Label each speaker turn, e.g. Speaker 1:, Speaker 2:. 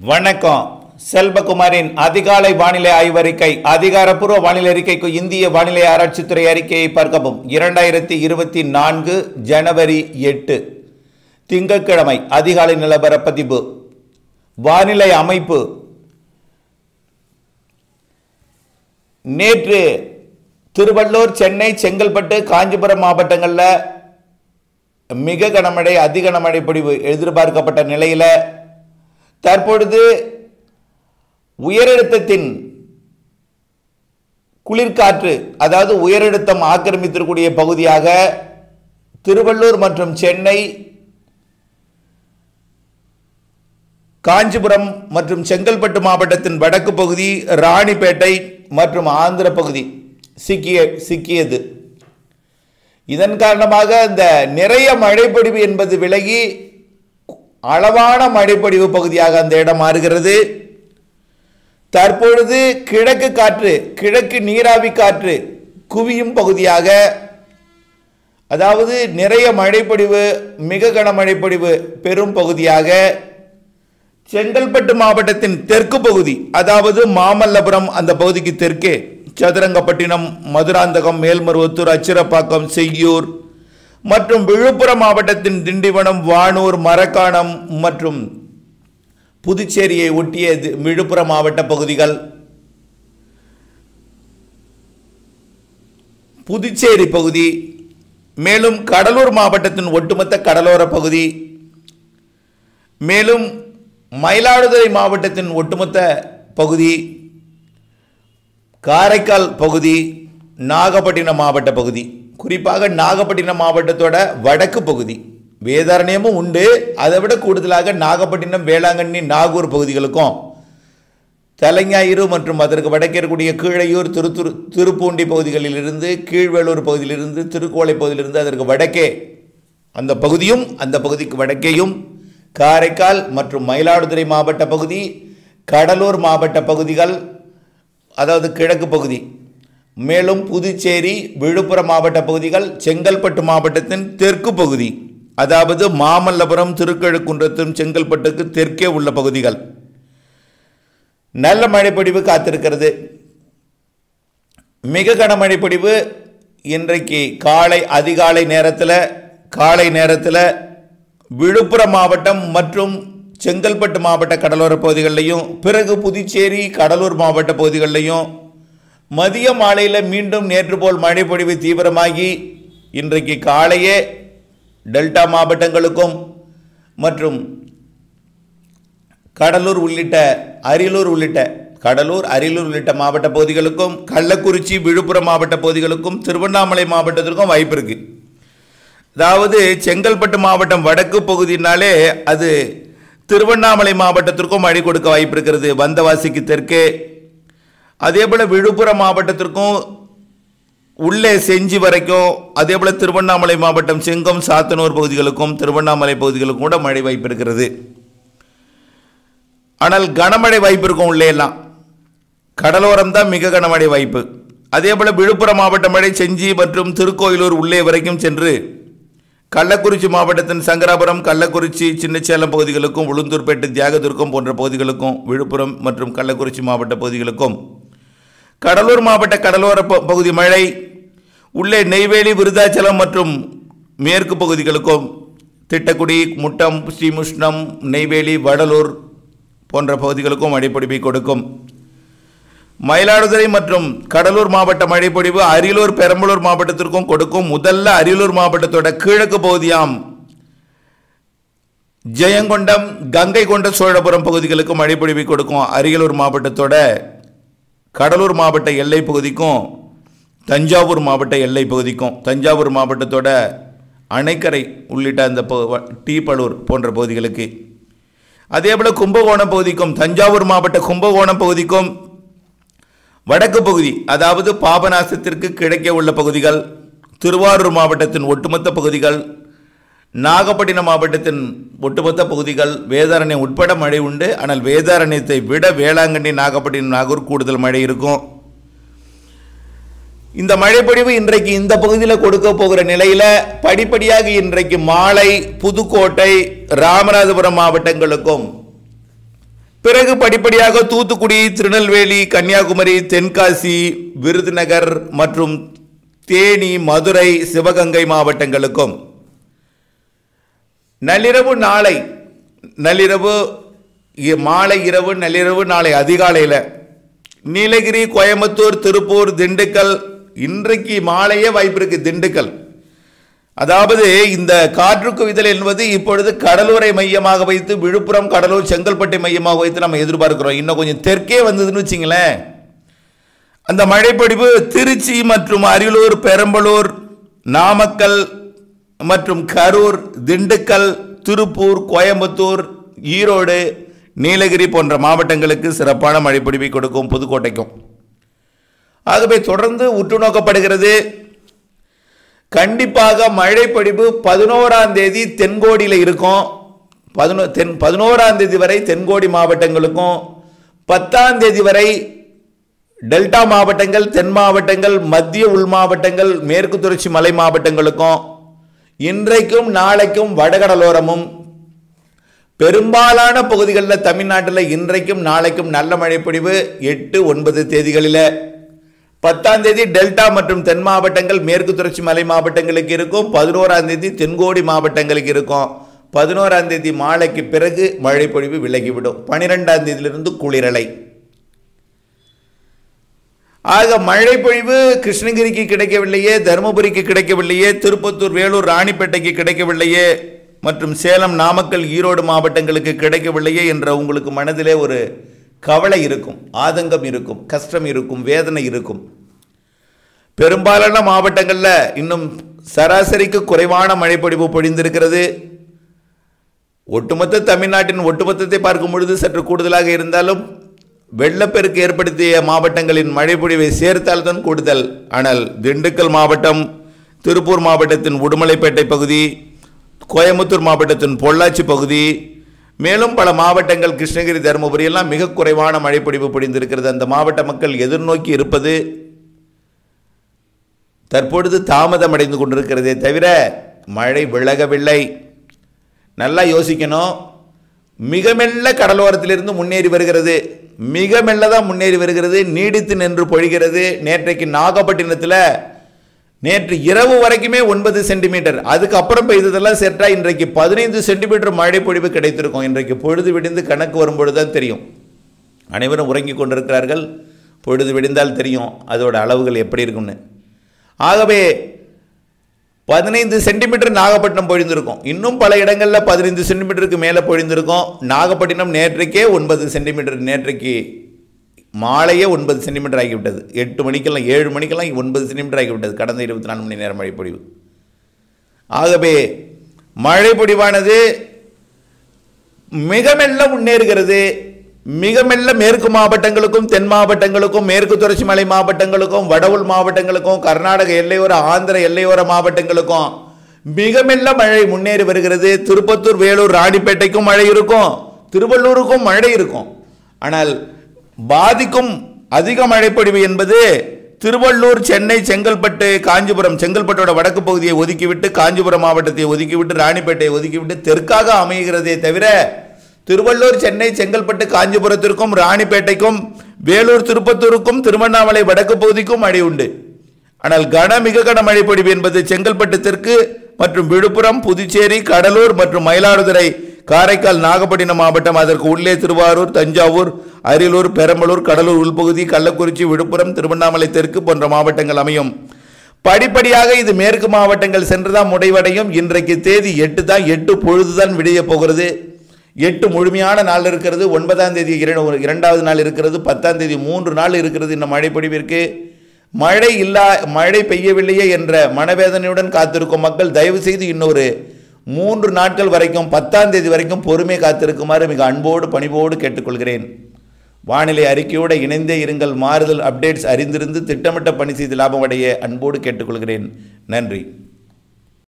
Speaker 1: வணக்கம் செல்வகுமாரின் அதிகாலை வானிலை ஆய்வறிக்கை அதிகாரப்பூர்வ வானிலை அறிக்கைக்கு இந்திய வானிலை ஆராய்ச்சித்துறை அறிக்கையை பார்க்கவும் இரண்டாயிரத்தி இருபத்தி நான்கு ஜனவரி எட்டு திங்கட்கிழமை அதிகாலை நிலவர பதிவு வானிலை அமைப்பு நேற்று திருவள்ளூர் சென்னை செங்கல்பட்டு காஞ்சிபுரம் மாவட்டங்களில் மிக கனமழை அதி கனமழை பொழிவு எதிர்பார்க்கப்பட்ட நிலையில் தற்பொழுது உயரழுத்தத்தின் குளிர்காற்று அதாவது உயரழுத்தம் ஆக்கிரமித்திருக்கூடிய பகுதியாக திருவள்ளூர் மற்றும் சென்னை காஞ்சிபுரம் மற்றும் செங்கல்பட்டு மாவட்டத்தின் வடக்கு பகுதி ராணிப்பேட்டை மற்றும் ஆந்திர பகுதி சிக்கிய சிக்கியது இதன் காரணமாக இந்த நிறைய மழைப்பொழிவு என்பது விலகி அளவான மழைப்பொழிவு பகுதியாக அந்த இடம் மாறுகிறது தற்பொழுது கிழக்கு காற்று கிழக்கு நீராவி காற்று குவியும் பகுதியாக அதாவது நிறைய மழைப்பொழிவு மிக கனமழைப்பொழிவு பெரும் பகுதியாக செங்கல்பட்டு மாவட்டத்தின் தெற்கு பகுதி அதாவது மாமல்லபுரம் அந்த பகுதிக்கு தெற்கே சதுரங்கப்பட்டினம் மதுராந்தகம் மேல்மருவத்தூர் அச்சிரப்பாக்கம் செய்யூர் மற்றும் விழுப்புரம் மாவட்டத்தின் திண்டிவனம் வானூர் மரக்காணம் மற்றும் புதுச்சேரியை ஒட்டிய தி- விழுப்புரம் மாவட்ட பகுதிகள் புதுச்சேரி பகுதி மேலும் கடலூர் மாவட்டத்தின் ஒட்டுமொத்த கடலோர பகுதி மேலும் மயிலாடுதுறை மாவட்டத்தின் ஒட்டுமொத்த பகுதி காரைக்கால் பகுதி நாகப்பட்டினம் மாவட்ட பகுதி குறிப்பாக நாகப்பட்டினம் மாவட்டத்தோட வடக்கு பகுதி வேதாரண்யமும் உண்டு அதை விட கூடுதலாக நாகப்பட்டினம் வேளாங்கண்ணி நாகூர் பகுதிகளுக்கும் தலைஞாயிறு மற்றும் அதற்கு வடக்கே இருக்கக்கூடிய கீழையூர் திருத்துரு திருப்பூண்டி பகுதிகளிலிருந்து கீழ்வேலூர் பகுதியிலிருந்து திருக்கோளை பகுதியிலிருந்து அதற்கு வடக்கே அந்த பகுதியும் அந்த பகுதிக்கு வடக்கேயும் காரைக்கால் மற்றும் மயிலாடுதுறை மாவட்ட பகுதி கடலூர் மாவட்ட பகுதிகள் அதாவது கிழக்கு பகுதி மேலும் புதுச்சேரி விழுப்புரம் மாவட்ட பகுதிகள் செங்கல்பட்டு மாவட்டத்தின் தெற்கு பகுதி அதாவது மாமல்லபுரம் திருக்கழுக்குன்றத்தும் செங்கல்பட்டுக்கு தெற்கே உள்ள பகுதிகள் நல்ல மழைப்பொழிவு காத்திருக்கிறது மிக கனமழை பொழிவு இன்றைக்கு காலை அதிகாலை நேரத்தில் காலை நேரத்தில் விழுப்புரம் மாவட்டம் மற்றும் செங்கல்பட்டு மாவட்ட கடலோர பகுதிகளிலையும் பிறகு புதுச்சேரி கடலூர் மாவட்ட பகுதிகளிலையும் மதிய மாலையில் மீண்டும் நேற்று போல் மழை பொழிவு தீவிரமாகி இன்றைக்கு காலையே டெல்டா மாவட்டங்களுக்கும் மற்றும் கடலூர் உள்ளிட்ட அரியலூர் உள்ளிட்ட கடலூர் அரியலூர் உள்ளிட்ட மாவட்ட பகுதிகளுக்கும் கள்ளக்குறிச்சி விழுப்புரம் மாவட்ட பகுதிகளுக்கும் திருவண்ணாமலை மாவட்டத்திற்கும் வாய்ப்பு இருக்கு அதாவது செங்கல்பட்டு மாவட்டம் வடக்கு பகுதினாலே அது திருவண்ணாமலை மாவட்டத்திற்கும் மழை கொடுக்க வாய்ப்பு இருக்கிறது வந்தவாசிக்கு தெற்கே அதே போல் விழுப்புரம் மாவட்டத்திற்கும் உள்ளே செஞ்சி வரைக்கும் அதே போல் திருவண்ணாமலை மாவட்டம் செங்கம் சாத்தனூர் பகுதிகளுக்கும் திருவண்ணாமலை பகுதிகளுக்கும் கூட மழை வாய்ப்பு இருக்கிறது ஆனால் கனமழை வாய்ப்பு இருக்கும் உள்ளே எல்லாம் கடலோரம் தான் மிக கனமழை வாய்ப்பு அதே போல் விழுப்புரம் மாவட்ட மழை செஞ்சி மற்றும் திருக்கோயிலூர் உள்ளே வரைக்கும் சென்று கள்ளக்குறிச்சி மாவட்டத்தின் சங்கராபுரம் கள்ளக்குறிச்சி சின்னசேலம் பகுதிகளுக்கும் உளுந்தூர்பேட்டை தியாகதுர்க்கம் போன்ற பகுதிகளுக்கும் விழுப்புரம் மற்றும் கள்ளக்குறிச்சி மாவட்ட பகுதிகளுக்கும் கடலூர் மாவட்ட கடலோர ப- பகுதி மழை உள்ளே நெய்வேலி விருதாச்சலம் மற்றும் மேற்கு பகுதிகளுக்கும் திட்டக்குடி முட்டம் ஸ்ரீமுஷ்ணம் நெய்வேலி வடலூர் போன்ற பகுதிகளுக்கும் மழைப்பொழிவை கொடுக்கும் மயிலாடுதுறை மற்றும் கடலூர் மாவட்ட மழைப்பொழிவு அரியலூர் பெரம்பலூர் மாவட்டத்திற்கும் கொடுக்கும் முதல்ல அரியலூர் மாவட்டத்தோட கிழக்கு பகுதியாம் ஜெயங்கொண்டம் கங்கை கொண்ட சோழபுரம் பகுதிகளுக்கும் மழைப்பொழிவை கொடுக்கும் அரியலூர் மாவட்டத்தோட கடலூர் மாவட்ட எல்லை பகுதிக்கும் தஞ்சாவூர் மாவட்ட எல்லை பகுதிக்கும் தஞ்சாவூர் மாவட்டத்தோட அணைக்கரை உள்ளிட்ட அந்த ப- வ- டீப்பலூர் போன்ற பகுதிகளுக்கு அதே போல் கும்பகோணம் பகுதிக்கும் தஞ்சாவூர் மாவட்ட கும்பகோணம் பகுதிக்கும் வடக்கு பகுதி அதாவது பாபநாசத்திற்கு கிழக்கே உள்ள பகுதிகள் திருவாரூர் மாவட்டத்தின் ஒட்டுமொத்த பகுதிகள் நாகப்பட்டினம் மாவட்டத்தின் ஒட்டுமொத்த பகுதிகள் வேதாரண்யம் உட்பட மழை உண்டு ஆனால் வேதாரண்யத்தை விட வேளாங்கண்ணி நாகப்பட்டினம் நாகூர் கூடுதல் மழை இருக்கும் இந்த மழைப்பொழிவு இன்றைக்கு இந்த பகுதியில் கொடுக்க போகிற நிலையில படிப்படியாக இன்றைக்கு மாலை புதுக்கோட்டை ராமநாதபுரம் மாவட்டங்களுக்கும் பிறகு படிப்படியாக தூத்துக்குடி திருநெல்வேலி கன்னியாகுமரி தென்காசி விருதுநகர் மற்றும் தேனி மதுரை சிவகங்கை மாவட்டங்களுக்கும் நள்ளிரவு நாளை நள்ளிரவு இ- மாலை இரவு நள்ளிரவு நாளை அதிகாலையில் நீலகிரி கோயம்புத்தூர் திருப்பூர் திண்டுக்கல் இன்றைக்கு மாலையே வாய்ப்பு இருக்கு திண்டுக்கல் அதாவது இந்த காற்று குவிதல் என்பது இப்பொழுது கடலூரை மையமாக வைத்து விழுப்புரம் கடலூர் செங்கல்பட்டை மையமாக வைத்து நம்ம எதிர்பார்க்கிறோம் இன்னும் கொஞ்சம் தெற்கே வந்ததுன்னு வச்சிங்களேன் அந்த மழைப்பொழிவு திருச்சி மற்றும் அரியலூர் பெரம்பலூர் நாமக்கல் மற்றும் கரூர் திண்டுக்கல் திருப்பூர் கோயம்புத்தூர் ஈரோடு நீலகிரி போன்ற மாவட்டங்களுக்கு சிறப்பான மழைப்பொழிவை கொடுக்கும் புதுக்கோட்டைக்கும் ஆகவே தொடர்ந்து உற்று நோக்கப்படுகிறது கண்டிப்பாக மழைப்பொழிவு பதினோராம் தேதி தென்கோடியில் இருக்கும் பதினோ தென் பதினோராம் தேதி வரை தென்கோடி மாவட்டங்களுக்கும் பத்தாம் தேதி வரை டெல்டா மாவட்டங்கள் தென் மாவட்டங்கள் மத்திய உள் மாவட்டங்கள் மேற்கு தொடர்ச்சி மலை மாவட்டங்களுக்கும் இன்றைக்கும் நாளைக்கும் வடகடலோரமும் பெரும்பாலான பகுதிகளில் தமிழ்நாட்டில் இன்றைக்கும் நாளைக்கும் நல்ல மழைப்பொழிவு எட்டு ஒன்பது தேதிகளில் பத்தாம் தேதி டெல்டா மற்றும் தென் மாவட்டங்கள் மேற்கு தொடர்ச்சி மலை மாவட்டங்களுக்கு இருக்கும் பதினோராம் தேதி தென்கோடி மாவட்டங்களுக்கு இருக்கும் பதினோராம் தேதி மாலைக்கு பிறகு மழைப்பொழிவு விலகிவிடும் பனிரெண்டாம் தேதியிலிருந்து குளிரலை ஆக மழை பொழிவு கிருஷ்ணகிரிக்கு கிடைக்கவில்லையே தருமபுரிக்கு கிடைக்கவில்லையே திருப்பத்தூர் வேலூர் ராணிப்பேட்டைக்கு கிடைக்கவில்லையே மற்றும் சேலம் நாமக்கல் ஈரோடு மாவட்டங்களுக்கு கிடைக்கவில்லையே என்ற உங்களுக்கு மனதிலே ஒரு கவலை இருக்கும் ஆதங்கம் இருக்கும் கஷ்டம் இருக்கும் வேதனை இருக்கும் பெரும்பாலான மாவட்டங்களில் இன்னும் சராசரிக்கு குறைவான மழைப்பொழிவு பொழிந்திருக்கிறது ஒட்டுமொத்த தமிழ்நாட்டின் ஒட்டுமொத்தத்தை பார்க்கும் பொழுது சற்று கூடுதலாக இருந்தாலும் வெள்ளப்பெருக்கு ஏற்படுத்திய மாவட்டங்களின் மழைப்பொழிவை சேர்த்தால்தான் கூடுதல் ஆனால் திண்டுக்கல் மாவட்டம் திருப்பூர் மாவட்டத்தின் உடுமலைப்பேட்டை பகுதி கோயம்புத்தூர் மாவட்டத்தின் பொள்ளாச்சி பகுதி மேலும் பல மாவட்டங்கள் கிருஷ்ணகிரி தருமபுரி எல்லாம் மிக குறைவான மழைப்பொழிவு பொழிந்திருக்கிறது அந்த மாவட்ட மக்கள் எதிர்நோக்கி இருப்பது தற்பொழுது தாமதம் அடைந்து கொண்டிருக்கிறதே தவிர மழை விலகவில்லை நல்லா யோசிக்கணும் மிக மெல்ல கடலோரத்திலிருந்து முன்னேறி வருகிறது மிக மெல்ல தான் முன்னேறி வருகிறது நீடித்து நின்று பொழிகிறது நேற்றைக்கு நாகப்பட்டினத்தில் நேற்று இரவு வரைக்குமே ஒன்பது சென்டிமீட்டர் அதுக்கப்புறம் பெய்ததெல்லாம் சேர்த்தா இன்றைக்கு பதினைந்து சென்டிமீட்டர் மழை பொழிவு கிடைத்திருக்கும் இன்றைக்கு பொழுது விடிந்து கணக்கு வரும்பொழுது தான் தெரியும் அனைவரும் உறங்கிக் கொண்டிருக்கிறார்கள் பொழுது விடிந்தால் தெரியும் அதோட அளவுகள் எப்படி இருக்கும்னு ஆகவே பதினைந்து சென்டிமீட்டர் நாகப்பட்டினம் பொழிந்திருக்கும் இன்னும் பல இடங்களில் பதினைந்து சென்டிமீட்டருக்கு மேலே பொழிந்திருக்கும் நாகப்பட்டினம் நேற்றைக்கே ஒன்பது சென்டிமீட்டர் நேற்றைக்கு மாலையே ஒன்பது சென்டிமீட்டர் ஆகிவிட்டது எட்டு மணிக்கெல்லாம் ஏழு மணிக்கெல்லாம் ஒன்பது சென்டிமீட்டர் ஆகிவிட்டது கடந்த இருபத்தி நாலு மணி நேரம் மழை பொழிவு ஆகவே மழை பொழிவானது மிக மெல்ல முன்னேறுகிறது மிக மெல்ல மேற்கு மாவட்டங்களுக்கும் தென் மாவட்டங்களுக்கும் மேற்கு தொடர்ச்சி மலை மாவட்டங்களுக்கும் வடவுள் மாவட்டங்களுக்கும் கர்நாடக எல்லையோர ஆந்திர எல்லையோர மாவட்டங்களுக்கும் மிக மெல்ல மழை முன்னேறி வருகிறது திருப்பத்தூர் வேலூர் ராணிப்பேட்டைக்கும் மழை இருக்கும் திருவள்ளூருக்கும் மழை இருக்கும் ஆனால் பாதிக்கும் அதிக மழைப்பொழிவு என்பது திருவள்ளூர் சென்னை செங்கல்பட்டு காஞ்சிபுரம் செங்கல்பட்டோட வடக்கு பகுதியை ஒதுக்கிவிட்டு காஞ்சிபுரம் மாவட்டத்தை ஒதுக்கிவிட்டு ராணிப்பேட்டையை ஒதுக்கிவிட்டு தெற்காக அமைகிறதே தவிர திருவள்ளூர் சென்னை செங்கல்பட்டு காஞ்சிபுரத்திற்கும் ராணிப்பேட்டைக்கும் வேலூர் திருப்பத்தூருக்கும் திருவண்ணாமலை வடக்கு பகுதிக்கும் மழை உண்டு ஆனால் கன மிக கன மழை பொழிவு என்பது செங்கல்பட்டு தெற்கு மற்றும் விழுப்புரம் புதுச்சேரி கடலூர் மற்றும் மயிலாடுதுறை காரைக்கால் நாகப்பட்டினம் மாவட்டம் அதற்கு உள்ளே திருவாரூர் தஞ்சாவூர் அரியலூர் பெரம்பலூர் கடலூர் உள்பகுதி கள்ளக்குறிச்சி விழுப்புரம் திருவண்ணாமலை தெற்கு போன்ற மாவட்டங்கள் அமையும் படிப்படியாக இது மேற்கு மாவட்டங்கள் சென்றுதான் முடிவடையும் இன்றைக்கு தேதி எட்டு தான் எட்டு பொழுதுதான் விடிய போகிறது எட்டு முழுமையான நாள் இருக்கிறது ஒன்பதாம் தேதி இர- இரண்டாவது நாள் இருக்கிறது பத்தாம் தேதி மூன்று நாள் இருக்கிறது இந்த மழை பொழிவிற்கு மழை இல்லா மழை பெய்யவில்லையே என்ற மனவேதனையுடன் காத்திருக்கும் மக்கள் தயவு செய்து இன்னொரு மூன்று நாட்கள் வரைக்கும் பத்தாம் தேதி வரைக்கும் பொறுமை காத்திருக்குமாறு மிக அன்போடு பணிவோடு கேட்டுக்கொள்கிறேன் வானிலை அறிக்கையோடு இணைந்தே இருங்கள் மாறுதல் அப்டேட்ஸ் அறிந்திருந்து திட்டமிட்ட பணி செய்து லாபம் அடைய அன்போடு கேட்டுக்கொள்கிறேன் நன்றி